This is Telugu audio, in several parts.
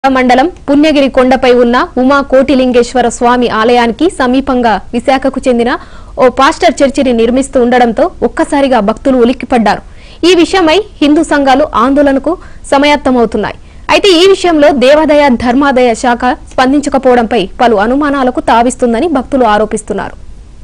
మండలం పుణ్యగిరి కొండపై ఉన్న ఉమా కోటిలింగేశ్వర స్వామి ఆలయానికి సమీపంగా విశాఖకు చెందిన ఓ పాస్టర్ చర్చిని నిర్మిస్తూ ఉండడంతో ఒక్కసారిగా భక్తులు ఉలిక్కిపడ్డారు ఈ విషయమై హిందూ సంఘాలు ఆందోళనకు సమయత్తమవుతున్నాయి అయితే ఈ విషయంలో దేవాదాయ ధర్మాదాయ శాఖ స్పందించకపోవడంపై పలు అనుమానాలకు తావిస్తుందని భక్తులు ఆరోపిస్తున్నారు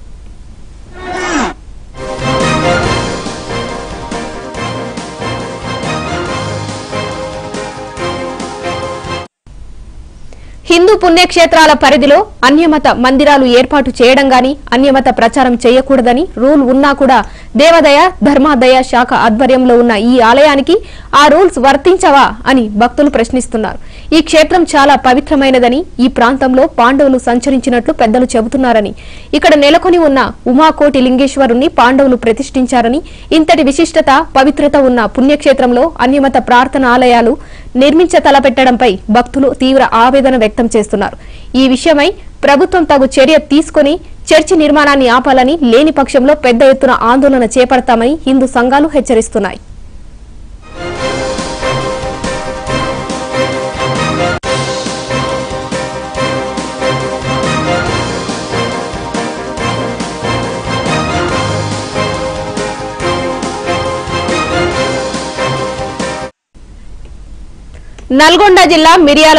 హిందూ పుణ్యక్షేత్రాల పరిధిలో అన్యమత మందిరాలు ఏర్పాటు చేయడం గాని అన్యమత ప్రచారం చేయకూడదని రూల్ ఉన్నా కూడా దేవాదాయ ధర్మాదాయ శాఖ ఆధ్వర్యంలో ఉన్న ఈ ఆలయానికి ఆ రూల్స్ వర్తించవా అని భక్తులు ప్రశ్నిస్తున్నారు ఈ క్షేత్రం చాలా పవిత్రమైనదని ఈ ప్రాంతంలో పాండవులు సంచరించినట్లు పెద్దలు చెబుతున్నారని ఇక్కడ నెలకొని ఉన్న ఉమాకోటి లింగేశ్వరుణ్ణి పాండవులు ప్రతిష్ఠించారని ఇంతటి విశిష్టత పవిత్రత ఉన్న పుణ్యక్షేత్రంలో అన్యమత ప్రార్థన ఆలయాలు నిర్మించ తలపెట్టడంపై భక్తులు తీవ్ర ఆవేదన వ్యక్తం చేస్తున్నారు ఈ విషయమై ప్రభుత్వం తగు చర్య తీసుకుని చర్చి నిర్మాణాన్ని ఆపాలని లేని పక్షంలో పెద్ద ఎత్తున ఆందోళన చేపడతామని హిందూ సంఘాలు హెచ్చరిస్తున్నాయి నల్గొండ జిల్లా మిర్యాల